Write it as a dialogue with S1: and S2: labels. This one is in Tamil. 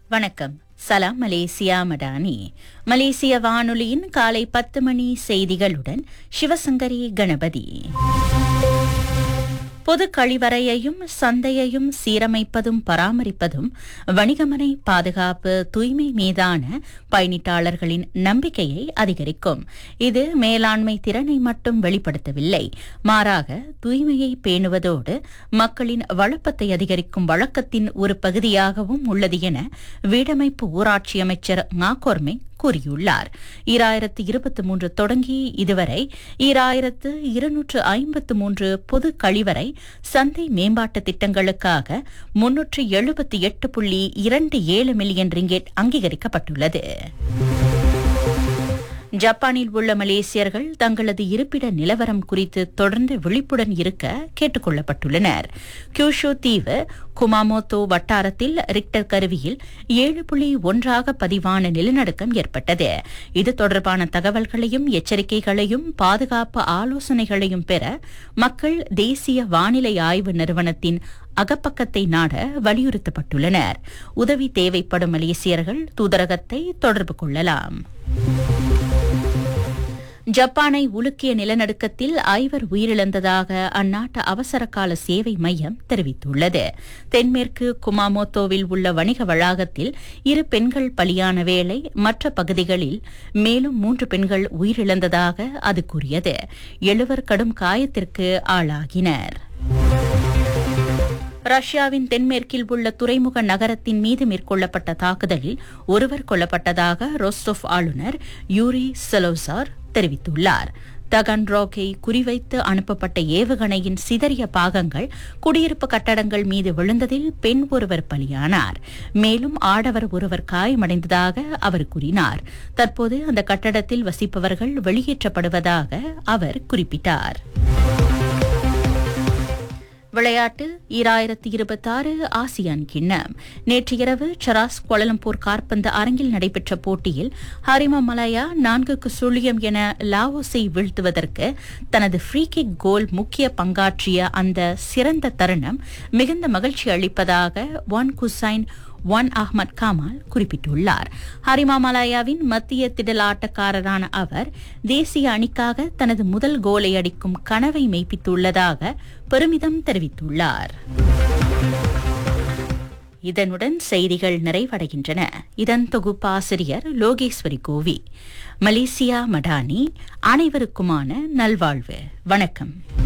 S1: வணக்கம் சலாம் மலேசியா மடானி மலேசிய வானொலியின் காலை பத்து மணி செய்திகளுடன் சிவசங்கரி கணபதி பொது கழிவறையையும் சந்தையையும் சீரமைப்பதும் பராமரிப்பதும் வணிகமனை பாதுகாப்பு தூய்மை மீதான பயணிட்டாளர்களின் நம்பிக்கையை அதிகரிக்கும் இது மேலாண்மை திறனை மட்டும் வெளிப்படுத்தவில்லை மாறாக தூய்மையை பேணுவதோடு மக்களின் வழப்பத்தை அதிகரிக்கும் வழக்கத்தின் ஒரு பகுதியாகவும் உள்ளது என வீடமைப்பு ஊராட்சி அமைச்சர் நாகோர்மே கூறியுள்ளார் ஈராயிரத்து இருபத்தி மூன்று தொடங்கி இதுவரை ஈராயிரத்து இருநூற்று ஐம்பத்து மூன்று பொது கழிவறை சந்தை மேம்பாட்டு திட்டங்களுக்காக முன்னூற்று எழுபத்தி எட்டு புள்ளி இரண்டு ஏழு மில்லியன் ரிங்கெட் அங்கீகரிக்கப்பட்டுள்ளது ஜப்பானில் உள்ள மலேசியர்கள் தங்களது இருப்பிட நிலவரம் குறித்து தொடர்ந்து விழிப்புடன் இருக்க கேட்டுக் கொள்ளப்பட்டுள்ளனர் கியூஷு தீவு குமாமோத்தோ வட்டாரத்தில் ரிக்டர் கருவியில் ஏழு புள்ளி ஒன்றாக பதிவான நிலநடுக்கம் ஏற்பட்டது இது தொடர்பான தகவல்களையும் எச்சரிக்கைகளையும் பாதுகாப்பு ஆலோசனைகளையும் பெற மக்கள் தேசிய வானிலை ஆய்வு நிறுவனத்தின் அகப்பக்கத்தை நாட வலியுறுத்தப்பட்டுள்ளனர் உதவி தேவைப்படும் மலேசியர்கள் தூதரகத்தை தொடர்பு கொள்ளலாம் ஜப்பானை உலுக்கிய நிலநடுக்கத்தில் ஐவர் உயிரிழந்ததாக அந்நாட்டு அவசரகால சேவை மையம் தெரிவித்துள்ளது தென்மேற்கு குமாமோத்தோவில் உள்ள வணிக வளாகத்தில் இரு பெண்கள் பலியான வேளை மற்ற பகுதிகளில் மேலும் மூன்று பெண்கள் உயிரிழந்ததாக அது கூறியது எழுவர் கடும் காயத்திற்கு ஆளாகினர் ரஷ்யாவின் தென்மேற்கில் உள்ள துறைமுக நகரத்தின் மீது மேற்கொள்ளப்பட்ட தாக்குதலில் ஒருவர் கொல்லப்பட்டதாக ரோஸ்டோவ் ஆளுநர் யூரி செலோசார் தெரிவித்துள்ளார் தகன்ரோக்கை குறிவைத்து அனுப்பப்பட்ட ஏவுகணையின் சிதறிய பாகங்கள் குடியிருப்பு கட்டடங்கள் மீது விழுந்ததில் பெண் ஒருவர் பலியானார் மேலும் ஆடவர் ஒருவர் காயமடைந்ததாக அவர் கூறினார் தற்போது அந்த கட்டடத்தில் வசிப்பவர்கள் வெளியேற்றப்படுவதாக அவர் குறிப்பிட்டார் விளையாட்டு ஈராயிரத்தி இருபத்தாறு ஆசியான் கிண்ணம் நேற்று இரவு சராஸ் கோலலம்பூர் கார்பந்து அரங்கில் நடைபெற்ற போட்டியில் ஹரிமா மலாயா நான்குக்கு சுழியம் என லாவோஸை வீழ்த்துவதற்கு தனது ஃப்ரீ கிக் கோல் முக்கிய பங்காற்றிய அந்த சிறந்த தருணம் மிகுந்த மகிழ்ச்சி அளிப்பதாக Wan Husain Wan Ahmad Kamal குறிப்பிட்டுள்ளார் ஹரிமா மலாயாவின் மத்திய திடல் ஆட்டக்காரரான அவர் தேசிய அணிக்காக தனது முதல் கோலை அடிக்கும் கனவை மெய்ப்பித்துள்ளதாக பெருமிதம் தெரிவித்துள்ளார் இதனுடன் செய்திகள் நிறைவடைகின்றன இதன் தொகுப்பாசிரியர் லோகேஸ்வரி கோவி மலேசியா மடானி அனைவருக்குமான நல்வாழ்வு வணக்கம்